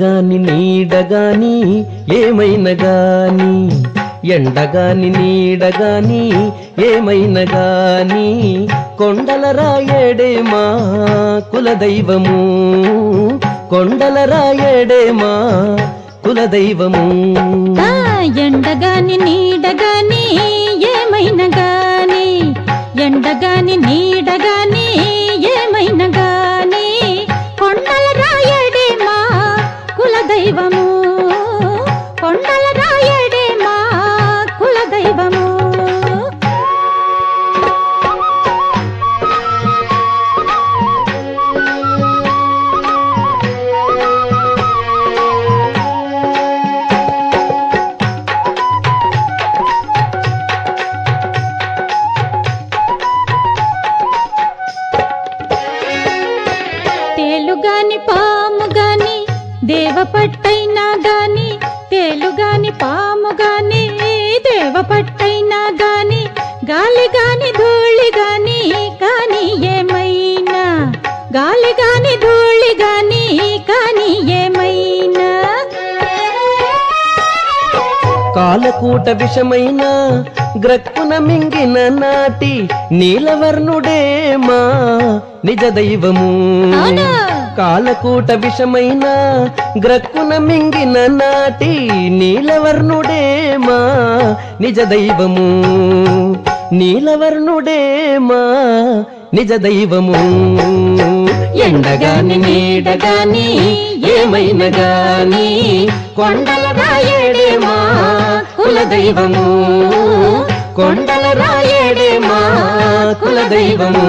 ఎండగాని నీడగాని ఏమైనా గాని ఎండగాని నీడగాని ఏమైనా గాని కొండల రాయడే మా కులదైవము కొండల రాయడే మా కులదైవము ఆ ఎండగాని నీడగాని ఏమైనా గాని ఎండగాని నీడగాని ఏమైనా గాని కొండల రాయడే మా కులదైవము కొండల రాయడే మా కులదైవము తేలుగాని పాము గాని దేవ పట్టైనా గాని తేలుగాని పాము గాని దేవ పట్టైనా గాని గాలి గాని ధూళి గాని కాని ఏమైనా గాలి గాని ధూళి గాని కాని ఏమైనా కాలకూట విషమైన గ్రక్కున మింగిన నాటి నీలవర్ణుడే మా నిజ దైవము అవును. కాలకూట విషమైన గ్రక్కున మింగిన నాటి నీలవర్ణుడే మా నిజ దైవము నీలవర్ణుడే మా నిజ దైవము ఎండగాని నీడగాని ఏమైనా గాని కొండల రాయడే మా కులదైవము కొండల రాయడే మా కులదైవము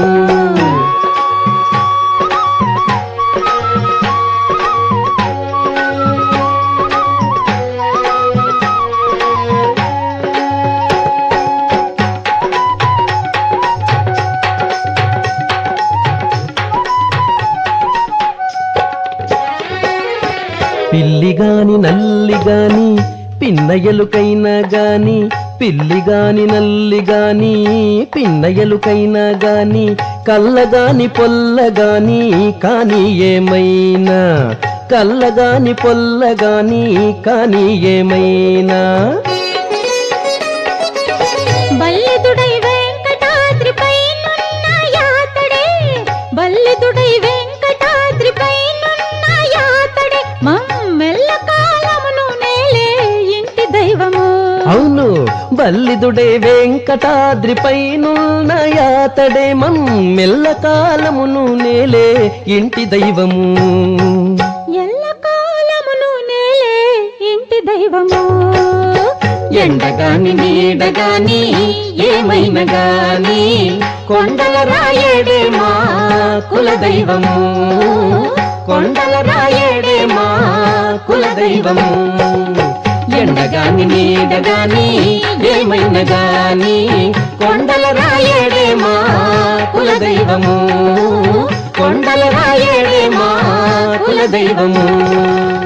పిల్లి గాని నల్లి గాని పిన్న ఎలుకైనా గాని పిల్లి గాని నల్లి గాని పిన్న ఎలుకైనా గాని కల్లగాని పొల్లగాని కాని ఏమైనా కల్లగాని పొల్లగాని కాని ఏమైనా బల్లిదుడై వెంకటాద్రిపై నున్న యాతడే బల్లిదుడై వెంకటాద్రిపై నున్న యాతడే మమ్మెల్ల కాలమును నేలే ఇంటి దైవము అవును బల్లిదుడే వెంకటాద్రిపై నున్నయాతడే మమ్మెల్ల కాలమును నేలే ఇంటి దైవము ఎల్ల కాలమును నేలే ఇంటి దైవము ఎండగాని నీడగాని ఏమైనా గాని కొండల రాయడే మా కులదైవము కొండల రాయడే మా కులదైవము ఎండగాని నీడగాని ఏమైనా గాని కొండల రాయడే మా కులదైవము కొండల రాయడే మా కులదైవము